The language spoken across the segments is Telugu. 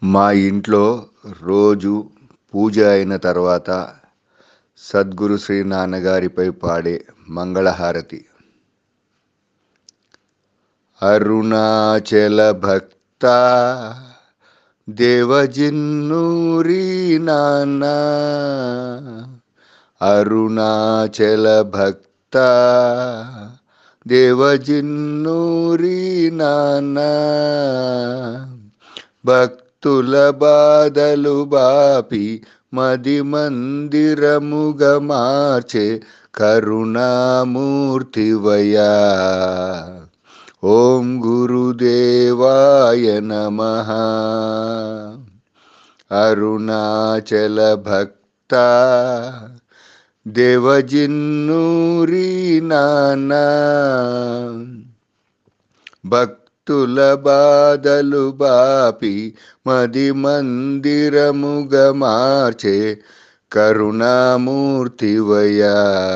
మా ఇంట్లో రోజు పూజ అయిన తర్వాత సద్గురు శ్రీ నాన్నగారిపై పాడే మంగళహారతి అరుణాచల భక్త దేవజిన్నూరి నాన్న అరుణాచల భక్త దేవజిన్నూరి నాన్న భక్తుల బాధలు బాపి మది మందిరముగ మార్చే కరుణామూర్తివయా ఓం గురుదేవాయ నమ అరుణాచల భక్త దేవజిన్నూరి నానా భక్తుల బాధలు బాపి మది మందిరముగ మార్చే కరుణామూర్తివయా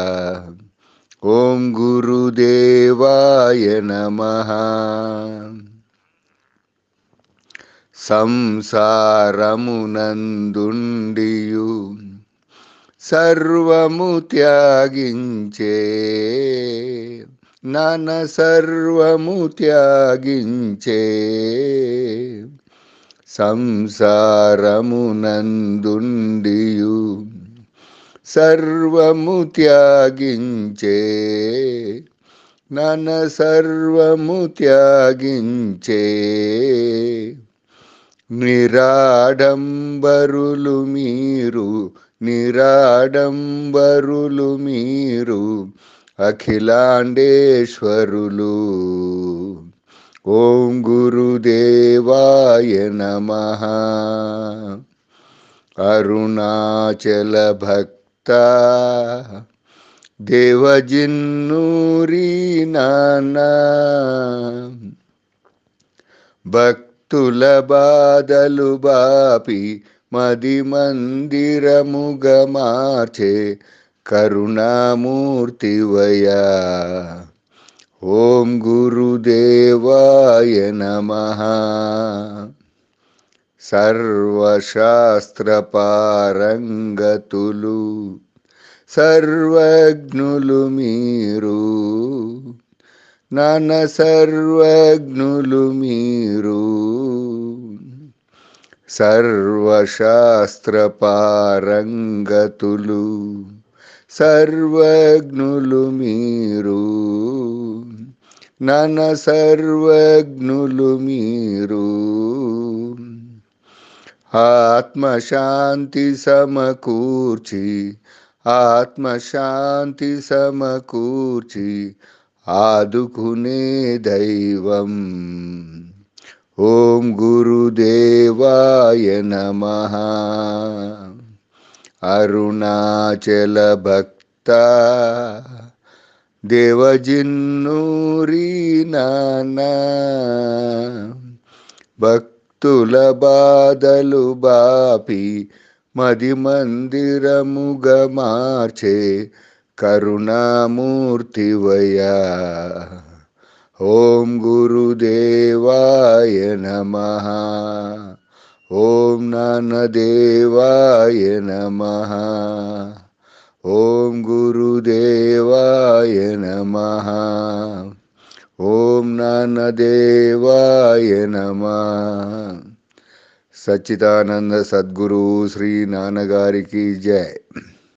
ఓం గురుదేవాయ నమ సంసారమునందుండియు సర్వము త్యాగించే నన సర్వము త్యాగించే సంసారమునందుండియు సర్వము త్యాగించే నన సర్వము త్యాగించే నిరాడంబరులు మీరు నిరాడంబరులు మీరు అఖిలాండేశ్వరులు ఓం గురుదేవాయ నమ అరుణాచల భక్త దేవజిన్నూరి నానా భక్తుల బాధలు బాపి మది మందిరముగ మార్చే కరుణామూర్తివయా ఓం గురుదేవాయ నమ సర్వశాస్త్రపారంగతులు సర్వజ్ఞులు మీరు నన సర్వజ్ఞులు మీరు సర్వశాస్త్రపారంగతులు సర్వజ్ఞులు మీరు నన సర్వజ్ఞులు మీరు ఆత్మశాంతి సమకూర్చి ఆత్మశాంతి సమకూర్చి ఆదుకునే దైవం ఓం గురుదేవాయ నమ అరుణాచల భక్త దేవజిన్నూరి నానా భక్తుల బాధలు బాపి మది మందిరముగ మార్చే కరుణామూర్తివయా ఓం గురుదేవాయ నమ ఓం నాన్నదేవాయ నమ ఓం గురుదేవాయ నమ ఓం నాన్నదేవాయ నమ సచ్చిదానంద సద్గురు శ్రీ నాన్నగారికి జై